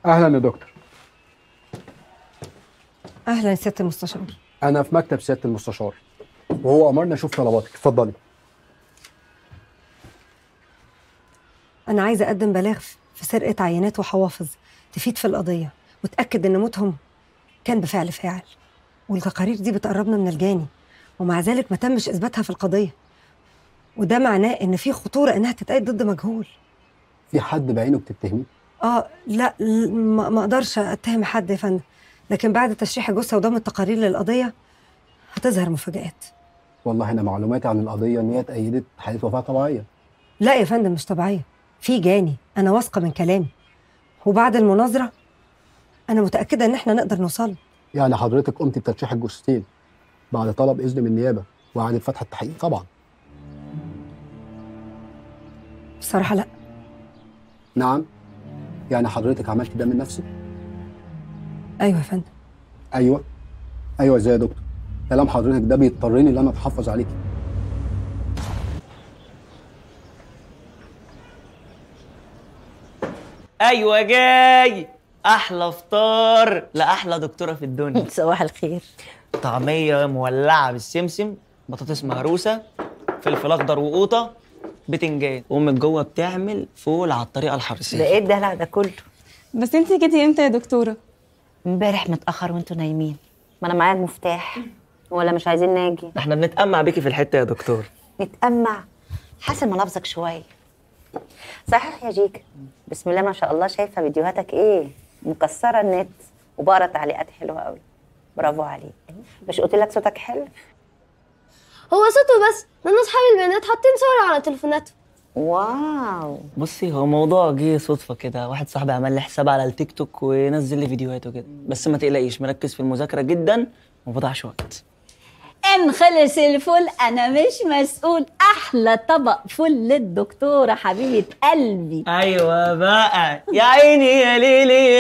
اهلا يا دكتور اهلا يا سياده المستشار انا في مكتب سياده المستشار وهو امرنا اشوف طلباتك اتفضلي انا عايزه اقدم بلاغ في سرقه عينات وحوافظ تفيد في القضيه وتاكد ان موتهم كان بفعل فاعل والتقارير دي بتقربنا من الجاني ومع ذلك ما تمش اثباتها في القضيه وده معناه ان في خطوره انها تتقيد ضد مجهول في حد بعينه بتتهميه اه لا ل- ما ما اقدرش اتهم حد يا فندم لكن بعد تشريح الجثه وضم التقارير للقضيه هتظهر مفاجآت والله انا معلوماتي عن القضيه ان هي اتأيدت حاله وفاه طبيعيه لا يا فندم مش طبيعيه في جاني انا واثقه من كلامي وبعد المناظره انا متاكده ان احنا نقدر نوصل يعني حضرتك قمت بترشيح الجثتين بعد طلب اذن من النيابه وإعادة فتح التحقيق طبعا بصراحه لا نعم يعني حضرتك عملت ده من نفسك ايوه يا فندم ايوه ايوه ازاي يا دكتور كلام حضرتك ده بيضطرني ان انا اتحفظ عليكي ايوه جاي احلى فطار لاحلى دكتوره في الدنيا صباح الخير طعميه مولعه بالسمسم بطاطس مهروسه فلفل اخضر وقوطه بتنجان امك جوه بتعمل فول على الطريقه ده الحرسيه ايه الدلع ده كله بس انت جيتي امتى يا دكتوره امبارح متاخر وانتوا نايمين ما انا معايا المفتاح ولا مش عايزين ناجي احنا بنتأمع بيكي في الحته يا دكتور نتأمع حاسن منابذك شويه صحيح يا جيجا بسم الله ما شاء الله شايفه فيديوهاتك ايه مكسره النت وبقرا تعليقات حلوه قوي برافو عليك مش قلت لك صوتك حلو هو صوته بس لان اصحاب البنات حاطين صور على تليفوناتهم واو بصي هو موضوع جه صدفه كده واحد صاحبي عمل لي حساب على التيك توك ونزل لي فيديوهات وكده بس ما تقلقيش مركز في المذاكره جدا وما بضيعش وقت ان خلص الفل انا مش مسؤول احلى طبق فل للدكتوره حبيبه قلبي ايوه بقى يا عيني يا ليلي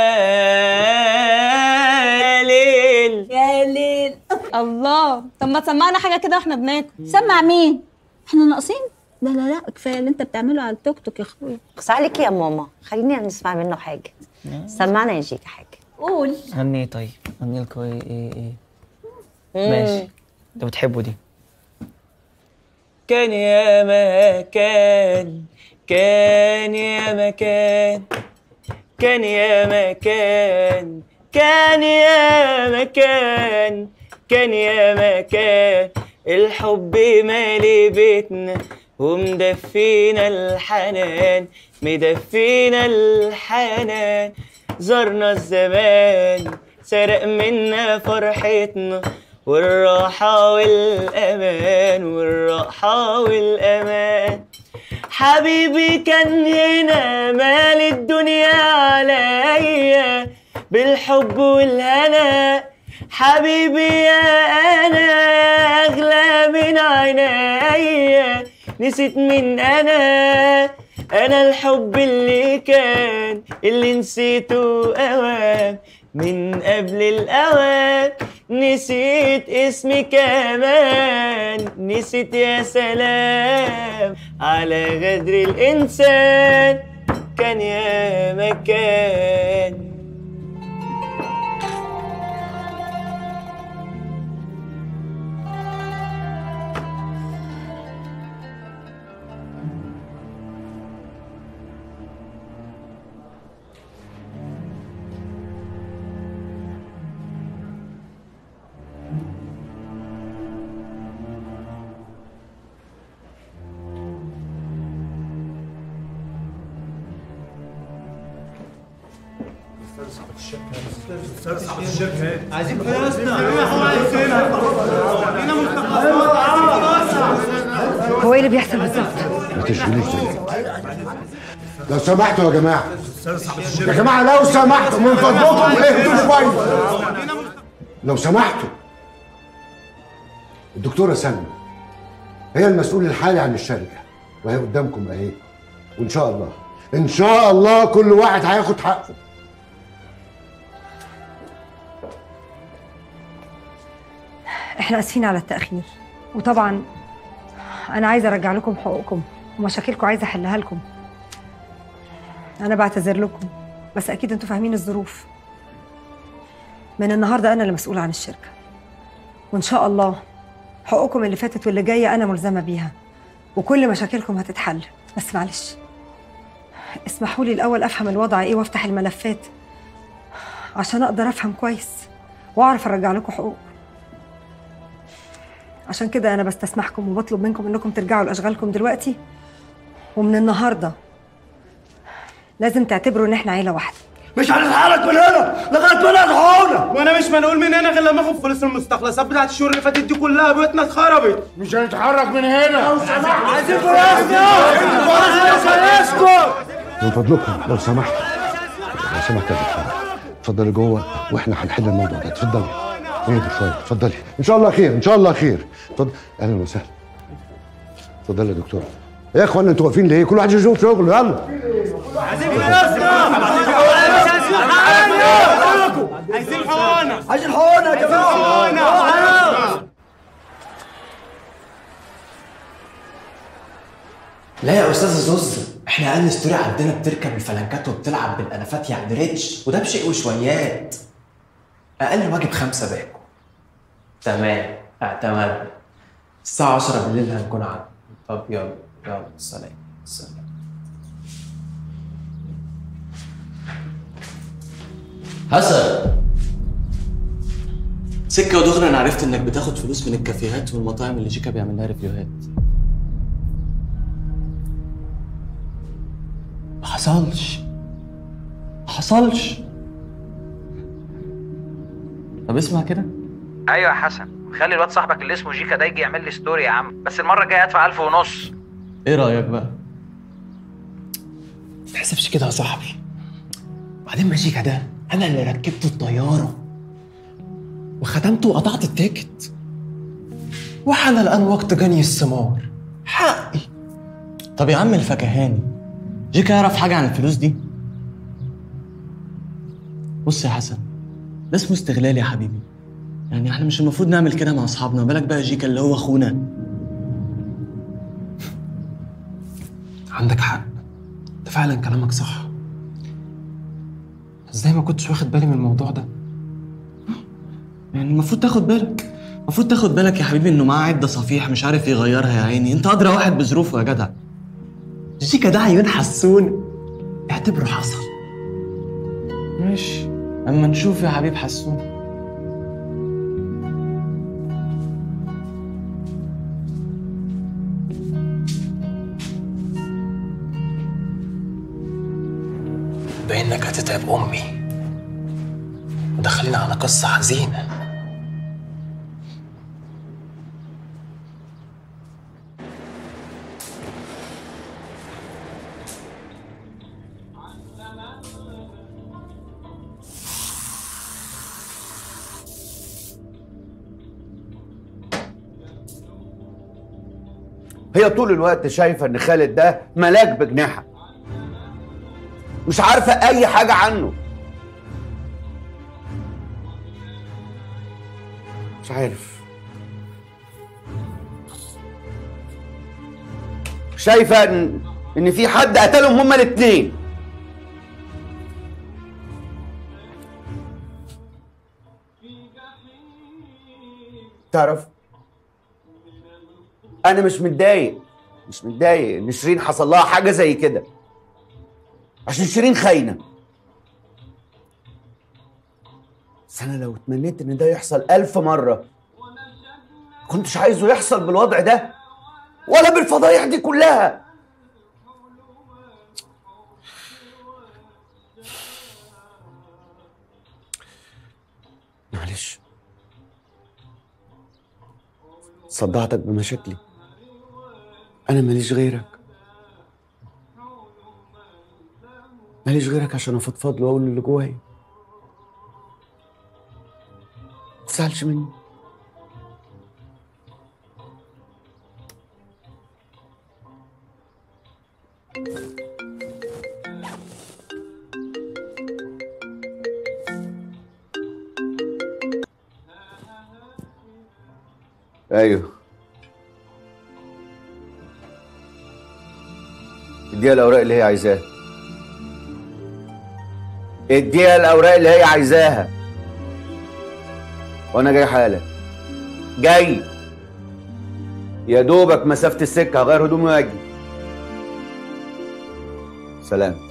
يا ليل يا ليل الله طب ما تسمعنا حاجه كده واحنا بناكل سمع مين احنا ناقصين لا لا لا كفايه اللي انت بتعمله على التوك توك يا اخويا قص عليك يا ماما خلينا نسمع منه حاجه سمعنا يا جيجا حاجه قول هني طيب هني لكم ايه ايه ايه ماشي انتوا بتحبوا دي كان يا مكان كان يا مكان كان يا مكان كان يا مكان كان يا مكان الحب مالي بيتنا ومدفينا الحنان مدفينا الحنان زرنا الزمان سرق منا فرحتنا والراحة والأمان والراحة والأمان حبيبي كان هنا مال الدنيا عليا بالحب والهنا حبيبي يا أنا أغلى من عينيا نسيت من أنا أنا الحب اللي كان اللي نسيته أوام من قبل الأوان نسيت اسمي كمان نسيت يا سلام على غدر الإنسان كان يا مكان هو ايه اللي بيحصل بالظبط ما تشغليش بالك لو سمحتوا يا جماعه يا جماعه لو سمحتوا من فضلكم اهدوا شويه لو سمحتوا الدكتوره سلمى هي المسؤول الحالي عن الشركه وهي قدامكم اهي وان شاء الله ان شاء الله كل واحد هياخد حقه احنا اسفين على التاخير وطبعا انا عايزه ارجع لكم حقوقكم ومشاكلكم عايزه احلها لكم انا بعتذر لكم بس اكيد انتوا فاهمين الظروف من النهارده انا اللي مسؤوله عن الشركه وان شاء الله حقوقكم اللي فاتت واللي جايه انا ملزمه بيها وكل مشاكلكم هتتحل بس معلش اسمحوا لي الاول افهم الوضع ايه وافتح الملفات عشان اقدر افهم كويس واعرف ارجع لكم حقوقكم عشان كده انا بستسمحكم وبطلب منكم انكم ترجعوا لاشغالكم دلوقتي ومن النهارده لازم تعتبروا ان احنا عيله واحده مش هنتحرك من هنا لغايه ما نضحونا وانا مش منقول من هنا غير لما اخد فلوس المستخلصات بتاعت الشهور اللي فاتت دي كلها بيوتنا اتخربت مش هنتحرك من هنا لو سمحت عايزين فلوسنا مش هنسكت من فضلكم لو سمحت لو سمحت يا دكتور اتفضلي جوه واحنا هنحل الموضوع ده اتفضلي اهدي شويه اتفضلي ان شاء الله خير ان شاء الله خير اتفضل اهلا وسهلا اتفضلي يا دكتور يا اخوانا انتوا واقفين ليه كل واحد يشوف شغله يلا عايزين فلوسنا عايزين حقوقنا عايزين حقوقنا يا جماعه لا يا استاذ زوز احنا اقل ستوري عندنا بتركب الفلنكات وبتلعب بالالافات يعني ريتش وده بشيء وشويات اقل واجب خمسه باكو تمام اعتمدنا الساعة 10 بالليل هنكون عندنا طب يلا يلا سلام سلام حسن سكة ودغري انا عرفت انك بتاخد فلوس من الكافيهات والمطاعم اللي شيكا بيعمل لها ريفيوهات ما حصلش ما حصلش طب اسمع كده ايوه يا حسن خلي الواد صاحبك اللي اسمه جيكا ده يجي يعمل لي ستوري يا عم بس المره الجايه ادفع ألف ونص ايه رايك بقى ما تحسبش كده يا صاحبي بعدين ماجيكا ده انا اللي ركبت الطياره وختمته وقطعت التيكت وحان الان وقت جني الثمار حقي طب يا عم الفكهاني جيكا يعرف حاجه عن الفلوس دي بص يا حسن ده اسمه استغلال يا حبيبي يعني احنا مش المفروض نعمل كده مع اصحابنا بالك بقى جيكا اللي هو اخونا عندك حق ده فعلا كلامك صح ازاي ما كنتش واخد بالي من الموضوع ده يعني المفروض تاخد بالك المفروض تاخد بالك يا حبيبي انه معاه عده صفيح مش عارف يغيرها يا عيني انت ادرى واحد بظروفه يا جدع جيكا ده عيون حسون اعتبره حصل ماشي اما نشوف يا حبيب حسون بانك هتتعب امي ودخلنا على قصه حزينه هي طول الوقت شايفه ان خالد ده ملاك بجناحها مش عارفه اي حاجه عنه مش عارف شايفه ان ان في حد قتلهم هما الاتنين تعرف انا مش متضايق مش متضايق ان شيرين حصل لها حاجه زي كده عشان شيرين خاينه بس انا لو اتمنيت ان ده يحصل الف مره كنتش عايزه يحصل بالوضع ده ولا بالفضايح دي كلها معلش صدعتك بمشاكلي انا ماليش غيرك ماليش غيرك عشان افضفض له واقول اللي جوايا متزعلش مني ايوه اديها الاوراق اللي هي عايزاها اديها الاوراق اللي هي عايزاها وانا جاي حالا جاي يا دوبك مسافه السكه هغير هدومي واجي سلام